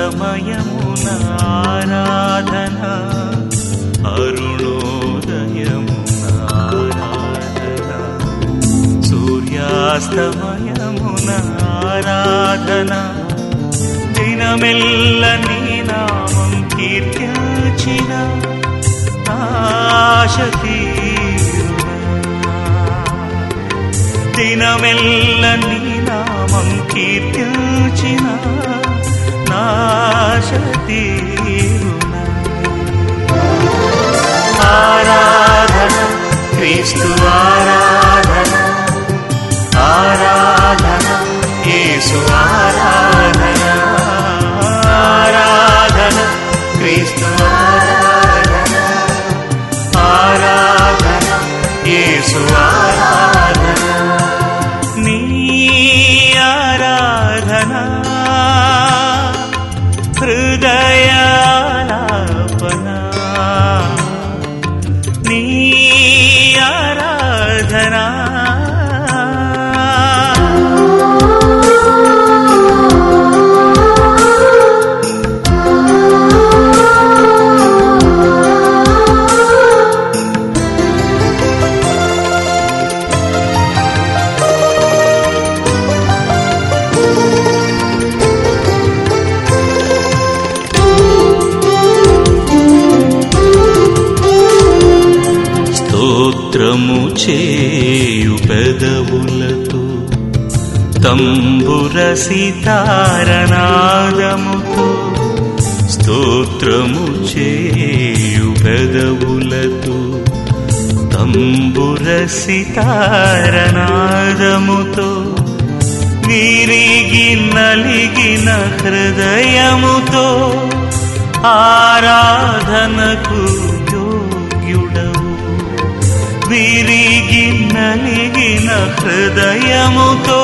సూర్యాస్తమయమున ఆరాధన అరుణోదయమున ఆరాధన సూర్యాస్తమయమున ఆరాధన దినమెల్ల నీ నామం కీర్తించిన ఆశ తీరునా దినమెల్ల నీ నామం కీర్తించిన నాశ తీరునా ఆరాధన క్రీస్తు ఆరాధన ఆరాధన యేసు ఆరాధన ఆరాధన క్రీస్తు ఆరాధన ఆరాధన యేసు ఆరాధన నీ ఆరాధన హృదయాలాపన నీ ఆరాధన స్తోత్రము చేయు పెదవులతో తంబుర సితారనాదముతో స్తోత్రము చేయు పెదవులతో తంబుర సితారనాదముతో విరిగి నలిగిన హృదయముతో ఆరాధనకు యోగ్యుడవు విరిగి నలిగిన హృదయముతో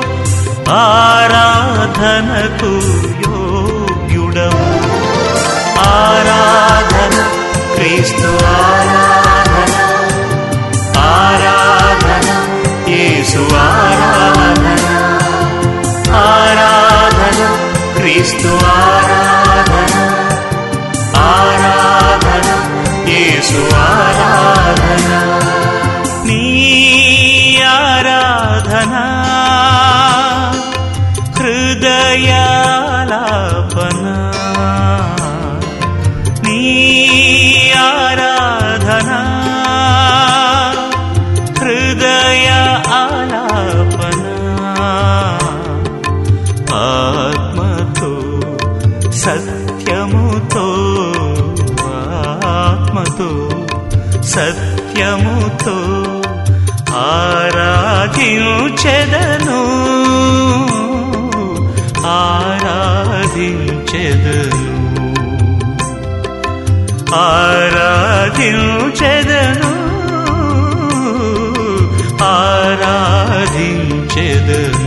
ఆరాధనకు యోగ్యుడవు ఆరాధన క్రీస్తు ఆరాధన ఆరాధన యేసు ఆరాధన ఆరాధన క్రీస్తు ఆరాధన ఆరాధన యేసు ఆరాధన నీ ఆరాధన హృదయాలాపన నీ ఆరాధన హృదయ ఆలాపన ఆత్మతో సత్యముతో ఆత్మతో సత్యముతో ఆరాధించెదను ఆరాధించెదను ఆరాధించెదను ఆరాధించెదను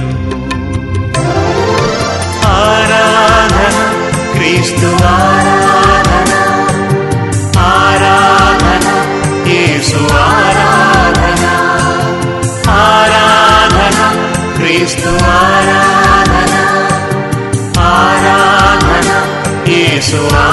ఆరాధన క్రీస్తు ఆరాధన ఆరాధన యేసు ఆరాధన ఆరాధన క్రీస్తు ఆరాధన ఆరాధన యేసు ఆరాధన